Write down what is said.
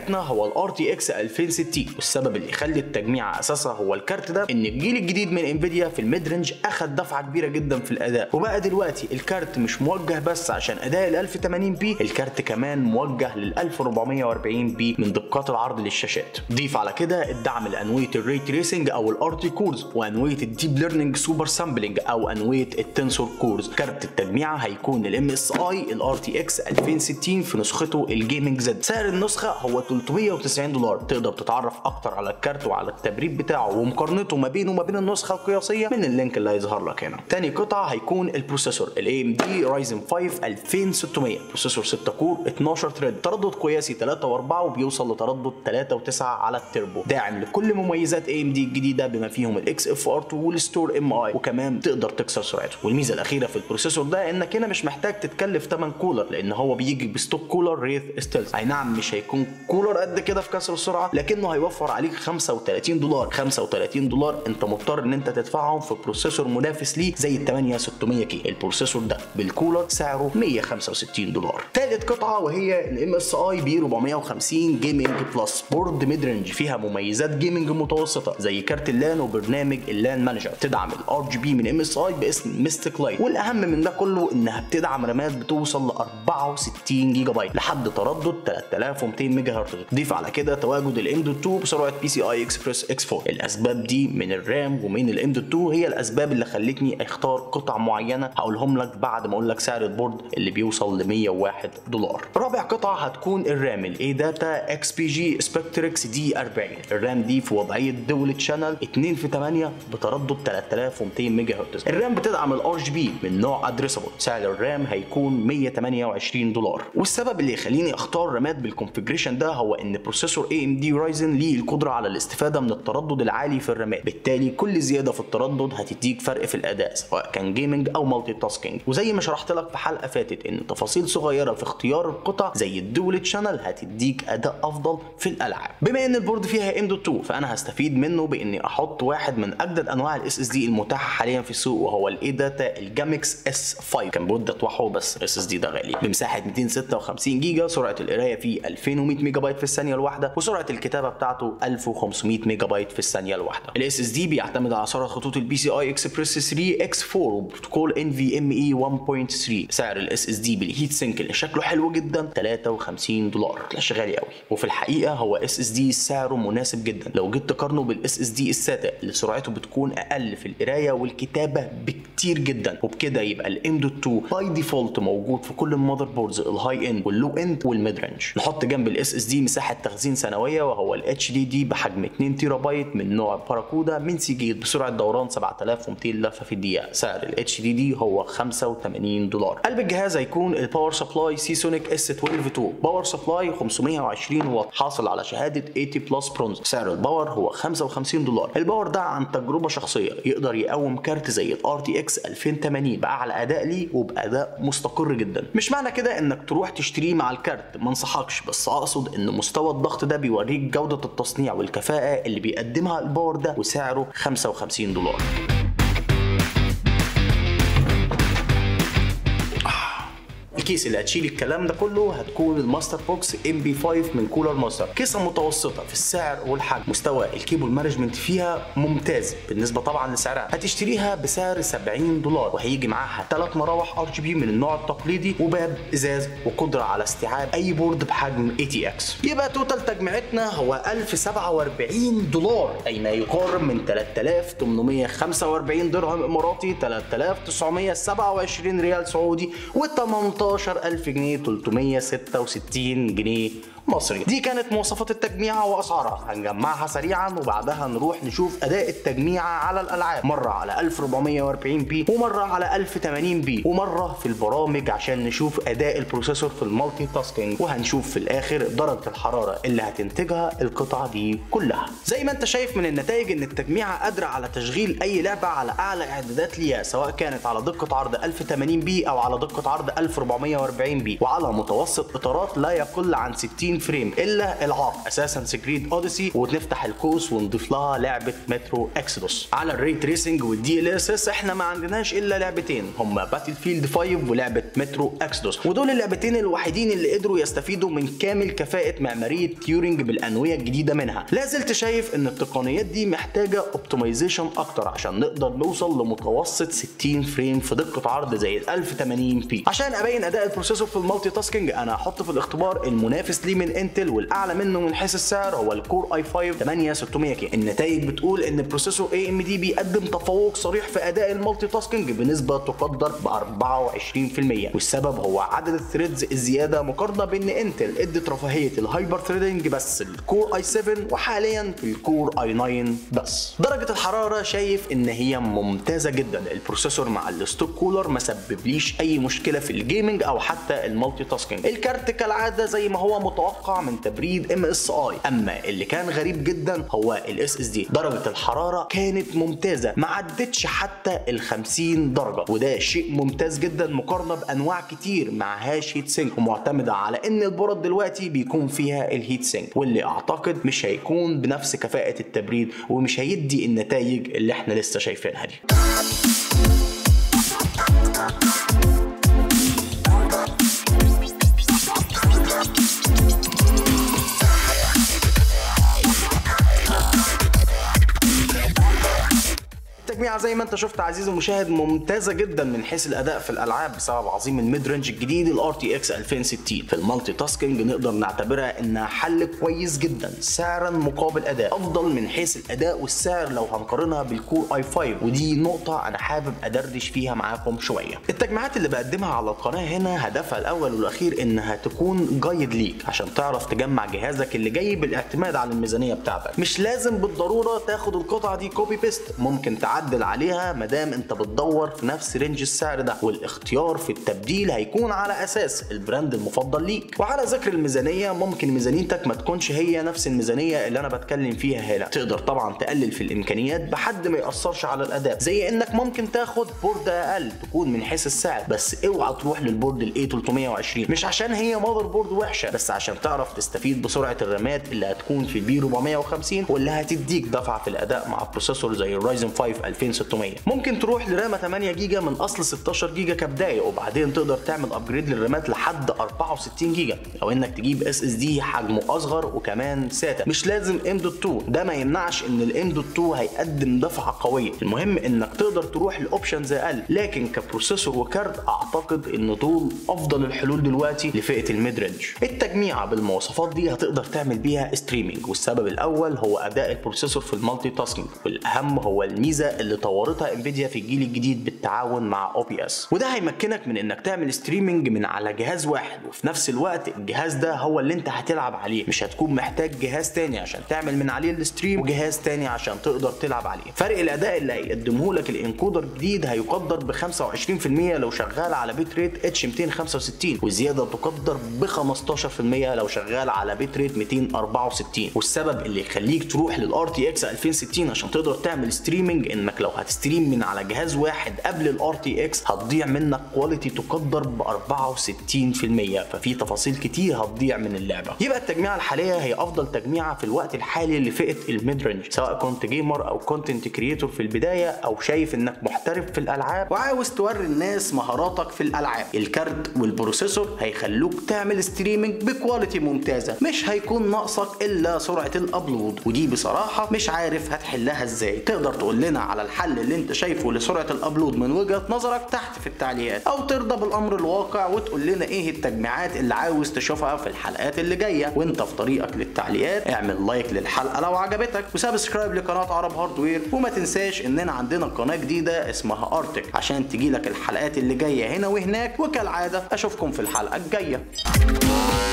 تجميعتنا هو الار تي اكس 2060 والسبب اللي يخلي التجميع اساسها هو الكارت ده ان الجيل الجديد من انفيديا في الميد رينج اخد دفعه كبيره جدا في الاداء وبقى دلوقتي الكارت مش موجه بس عشان اداء ال 1080 بي الكارت كمان موجه لل 1440 بي من دقات العرض للشاشات ضيف على كده الدعم لانويه الري تريسنج او الار تي كورز وانويه الديب ليرنينج سوبر سامبلنج او انويه التنسور كورز كارت التجميع هيكون الام اس اي الار تي اكس 2060 في نسخته الجيمنج زد سعر النسخه هو 390 دولار تقدر تتعرف اكتر على الكارت وعلى التبريد بتاعه ومقارنته ما بينه وما بين النسخه القياسيه من اللينك اللي هيظهر لك هنا تاني قطعه هيكون البروسيسور الاي ام دي رايزن 5 2600 بروسيسور 6 كور 12 ثريد تردد قياسي 3 و4 وبيوصل لتردد 3 و9 على التربو داعم لكل مميزات اي ام دي الجديده بما فيهم الاكس اف ار 2 والستور ام اي وكمان تقدر تكسر سرعته والميزه الاخيره في البروسيسور ده انك هنا مش محتاج تتكلف ثمن كولر لان هو بيجي بستوك كولر ريث ستيلز اي نعم مش هيكون كولر قد كده في كسر السرعه لكنه هيوفر عليك 35 دولار 35 دولار انت مضطر ان انت تدفعهم في بروسيسور منافس ليه زي ال 8600 كي البروسيسور ده بالكولر سعره 165 دولار ثالث قطعه وهي الام اس اي بي 450 جيمنج بلس بورد ميد رينج فيها مميزات جيمنج متوسطه زي كارت اللان وبرنامج اللان مانجر تدعم الار جي بي من ام اس اي باسم ميستيك لايت والاهم من ده كله انها بتدعم رامات بتوصل ل 64 جيجا بايت لحد تردد 3200 ميجا هرتز ضيف على كده تواجد الام دوت 2 بسرعه بي سي اي اكسبريس اكس 4 الاسباب دي من الرام ومن الام دوت 2 هي الاسباب اللي خلتني اختار قطع معينه هقولهم لك بعد ما اقول لك سعر البورد اللي بيوصل ل 101 دولار رابع قطعه هتكون الرام الاي داتا اكس بي جي سبكتريكس دي 40 الرام دي في وضعيه دول تشانل 2 في 8 بتردد 3200 ميجا هرتز الرام بتدعم الار جي بي من نوع ادريسبل سعر الرام هيكون 128 دولار والسبب اللي يخليني اختار رامات بالكونفجريشن ده هو ان بروسيسور اي ام دي رايزن ليه القدره على الاستفاده من التردد العالي في الرامات بالتالي كل زياده في التردد هتديك فرق في الاداء سواء كان جيمنج او مالتي تاسكينج وزي ما شرحت لك في حلقه فاتت ان تفاصيل صغيره في اختيار القطع زي الدول تشانل هتديك اداء افضل في الالعاب بما ان البورد فيها ام دوت 2 فانا هستفيد منه باني احط واحد من اجدد انواع الاس اس دي المتاحه حاليا في السوق وهو الاي داتا الجامكس اس 5 كان بود اتوحه بس الاس اس دي ده غالي بمساحه 256 جيجا سرعه القرايه فيه 2100 ميجا بايت في الثانيه الواحده وسرعه الكتابه بتاعته 1500 ميجا بايت في الثانيه الواحده الاس اس دي بيعتمد على سرعه خطوط البي سي اي اكسبريس 3 اكس 4 وبروتوكول ان في ام اي 1.3 سعر الاس اس دي بالهيت سينك اللي شكله حلو جدا 53 دولار مش غالي قوي وفي الحقيقه هو اس اس دي سعره مناسب جدا لو جيت تقارنه بالاس اس دي الساتا اللي سرعته بتكون اقل في القرايه والكتابه بكتير جدا وبكده يبقى الام دوت 2 باي ديفولت موجود في كل المذر بوردز الهاي اند واللو اند والميد رينج نحط جنب الاس اس دي مساحه تخزين سنويه وهو الاتش دي دي بحجم 2 تيرا بايت من نوع باراكودا من سيجيت بسرعه دوران 7200 لفه في الدقيقه سعر الاتش دي دي هو 85 دولار قلب الجهاز هيكون الباور سبلاي سيسونيك اس 12 2 باور سبلاي 520 واط حاصل على شهاده 80 بلس برونز سعر الباور هو 55 دولار الباور ده عن تجربه شخصيه يقدر يقوم كارت زي الار تي اكس 2080 باعلى اداء ليه وباداء مستقر جدا مش معنى كده انك تروح تشتريه مع الكارت ما انصحكش بس اقصد ان مستوى الضغط ده بيوريك جوده التصنيع والكفاءه اللي بيقدمها الباور ده وسعره 55 دولار الكيس اللي هتشيل الكلام ده كله هتكون الماستر بوكس ام بي 5 من كولر ماستر كيسه متوسطه في السعر والحجم مستوى الكيبل مانجمنت فيها ممتاز بالنسبه طبعا لسعرها هتشتريها بسعر 70 دولار وهيجي معاها ثلاث مراوح ار جي بي من النوع التقليدي وباب ازاز وقدره على استيعاب اي بورد بحجم اي تي اكس يبقى توتال تجميعتنا هو 1047 دولار اي ما يقارب من 3845 درهم اماراتي 3927 ريال سعودي و 18000 جنيه 366 جنيه مصري دي كانت مواصفات التجميعة وأسعارها هنجمعها سريعا وبعدها نروح نشوف أداء التجميعة على الألعاب مرة على 1440 بي ومرة على 1080 بي ومرة في البرامج عشان نشوف أداء البروسيسور في المالتي تاسكينج وهنشوف في الآخر درجة الحرارة اللي هتنتجها القطعة دي كلها زي ما انت شايف من النتائج ان التجميعة قادرة على تشغيل أي لعبة على أعلى إعدادات ليها سواء كانت على دقة عرض 1080 بي أو على دقة عرض 1440 بي وعلى متوسط إطارات لا يقل عن 60 60 فريم الا العاق اساسا سكريد اوديسي ونفتح القوس ونضيف لها لعبه مترو اكسودوس على الري تريسنج والدي ال اس اس احنا ما عندناش الا لعبتين هما باتل فيلد 5 ولعبه مترو اكسودوس ودول اللعبتين الوحيدين اللي قدروا يستفيدوا من كامل كفاءه معماريه تيورينج بالانويه الجديده منها لا زلت شايف ان التقنيات دي محتاجه اوبتمايزيشن اكتر عشان نقدر نوصل لمتوسط 60 فريم في دقه عرض زي ال 1080 بي عشان ابين اداء البروسيسور في المالتي تاسكينج انا هحط في الاختبار المنافس ليه من انتل والاعلى منه من حيث السعر هو الكور اي 5 8600 كي النتائج بتقول ان بروسيسور اي ام دي بيقدم تفوق صريح في اداء المالتي تاسكينج بنسبه تقدر ب 24% والسبب هو عدد الثريدز الزياده مقارنه بان انتل ادت رفاهيه الهايبر ثريدنج بس الكور اي 7 وحاليا في الكور اي 9 بس درجه الحراره شايف ان هي ممتازه جدا البروسيسور مع الستوك كولر ما سببليش اي مشكله في الجيمنج او حتى المالتي تاسكينج الكارت كالعاده زي ما هو متوقع من تبريد ام اس اي اما اللي كان غريب جدا هو الاس اس دي درجه الحراره كانت ممتازه ما عدتش حتى ال 50 درجه وده شيء ممتاز جدا مقارنه بانواع كتير معهاش هيت سينك ومعتمده على ان البورد دلوقتي بيكون فيها الهيت سينك واللي اعتقد مش هيكون بنفس كفاءه التبريد ومش هيدي النتائج اللي احنا لسه شايفينها دي التجميعة زي ما انت شفت عزيزي المشاهد ممتازة جدا من حيث الأداء في الألعاب بسبب عظيم الميد رينج الجديد ال RTX 2060 في المالتي تاسكينج نقدر نعتبرها إنها حل كويس جدا سعرا مقابل أداء أفضل من حيث الأداء والسعر لو هنقارنها بالكور اي 5 ودي نقطة أنا حابب أدردش فيها معاكم شوية التجميعات اللي بقدمها على القناة هنا هدفها الأول والأخير إنها تكون جايد ليك عشان تعرف تجمع جهازك اللي جاي بالاعتماد على الميزانية بتاعتك مش لازم بالضرورة تاخد القطعة دي كوبي بيست ممكن تعدل تعدل عليها مادام انت بتدور في نفس رينج السعر ده والاختيار في التبديل هيكون على اساس البراند المفضل ليك وعلى ذكر الميزانيه ممكن ميزانيتك ما تكونش هي نفس الميزانيه اللي انا بتكلم فيها هنا تقدر طبعا تقلل في الامكانيات بحد ما ياثرش على الاداء زي انك ممكن تاخد بورد اقل تكون من حيث السعر بس اوعى تروح للبورد الاي 320 مش عشان هي ماذر بورد وحشه بس عشان تعرف تستفيد بسرعه الرامات اللي هتكون في البي 450 واللي هتديك دفعه في الاداء مع بروسيسور زي الرايزن 5 2600 ممكن تروح لرامه 8 جيجا من اصل 16 جيجا كبدايه وبعدين تقدر تعمل ابجريد للرامات لحد 64 جيجا او انك تجيب اس اس دي حجمه اصغر وكمان ساتا مش لازم ام دوت 2 ده ما يمنعش ان الام دوت 2 هيقدم دفعه قويه المهم انك تقدر تروح لاوبشنز اقل لكن كبروسيسور وكارت اعتقد ان دول افضل الحلول دلوقتي لفئه الميد رينج التجميعه بالمواصفات دي هتقدر تعمل بيها ستريمينج والسبب الاول هو اداء البروسيسور في المالتي تاسكينج والاهم هو الميزه اللي طورتها انفيديا في الجيل الجديد بالتعاون مع او بي اس وده هيمكنك من انك تعمل ستريمينج من على جهاز واحد وفي نفس الوقت الجهاز ده هو اللي انت هتلعب عليه مش هتكون محتاج جهاز تاني عشان تعمل من عليه الستريم وجهاز تاني عشان تقدر تلعب عليه فرق الاداء اللي هيقدمه لك الانكودر الجديد هيقدر ب 25% لو شغال على بيت ريت اتش 265 والزياده تقدر ب 15% لو شغال على بيت ريت 264 والسبب اللي يخليك تروح للار تي اكس 2060 عشان تقدر تعمل ستريمينج انك لو هتستريم من على جهاز واحد قبل الار تي اكس هتضيع منك كواليتي تقدر ب 64% ففي تفاصيل كتير هتضيع من اللعبه يبقى التجميعه الحاليه هي افضل تجميعه في الوقت الحالي لفئه الميد رينج سواء كنت جيمر او كونتنت كريتور في البدايه او شايف انك محترف في الالعاب وعاوز توري الناس مهاراتك في الالعاب الكارت والبروسيسور هيخلوك تعمل ستريمينج بكواليتي ممتازه مش هيكون ناقصك الا سرعه الابلود ودي بصراحه مش عارف هتحلها ازاي تقدر تقول لنا على الحل اللي انت شايفه لسرعه الابلود من وجهه نظرك تحت في التعليقات او ترضى بالامر الواقع وتقول لنا ايه التجميعات اللي عاوز تشوفها في الحلقات اللي جايه وانت في طريقك للتعليقات اعمل لايك للحلقه لو عجبتك وسبسكرايب لقناه عرب هاردوير وما تنساش اننا عندنا قناه جديده اسمها ارتك عشان تجيلك الحلقات اللي جايه هنا وهناك وكالعاده اشوفكم في الحلقه الجايه